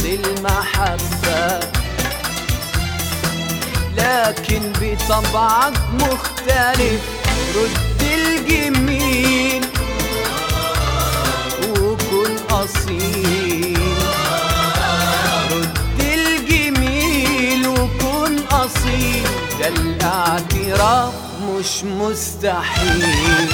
للمحبة لكن بطبعك مختلف رد الجميل وكن أصيل رد الجميل وكن أصيل ده الاعتراف مش مستحيل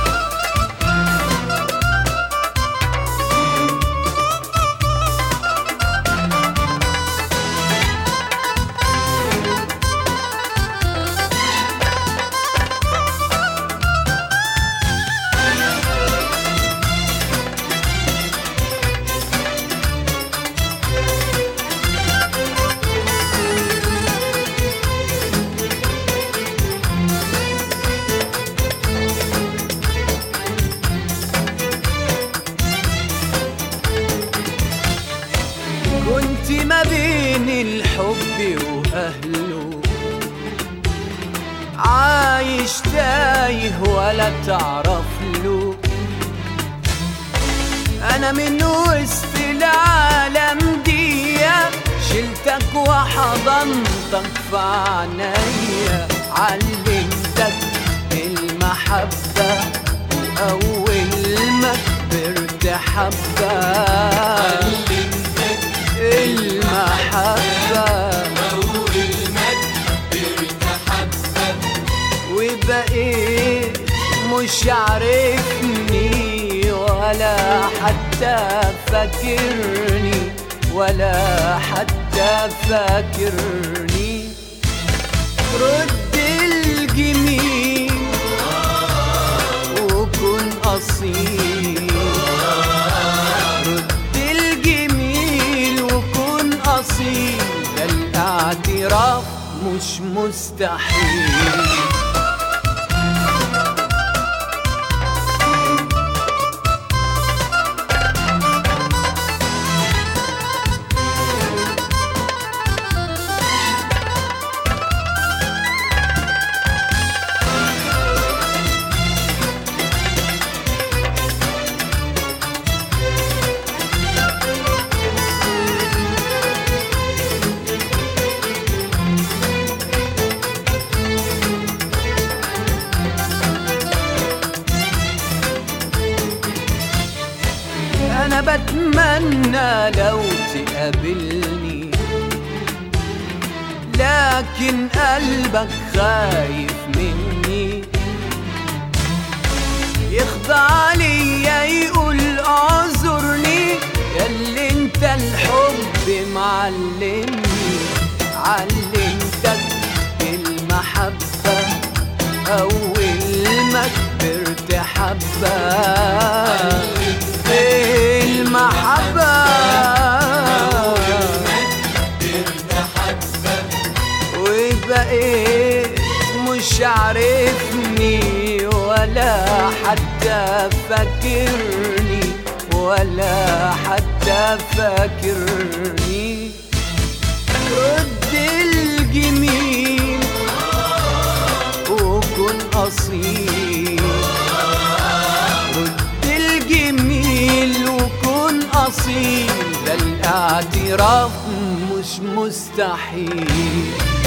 كنت ما بين الحب وأهله عايش تايه ولا تعرف له أنا من وسط العالم دي شلتك وحضنتك في عنايا علمتك المحبة وأول ما كبرت حبة المحبة وبقيت مش عارفني ولا حتى فاكرني ولا حتى فاكرني رد الجميل وكن أصيل رد الجميل وكن أصيل ده الاعتراف مش مستحيل انا بتمنى لو تقابلني لكن قلبك خايف مني يخضع ليا يقول اعذرني ياللي انت الحب معلمني علمتك المحبة أول ما كبرت حبة المحبة وبقيت مش عارفني ولا حتى فاكرني ولا حتى فاكرني رد الجميل وكن أصيل رد الجميل وكن أصيل ده الاعتراف مش مستحيل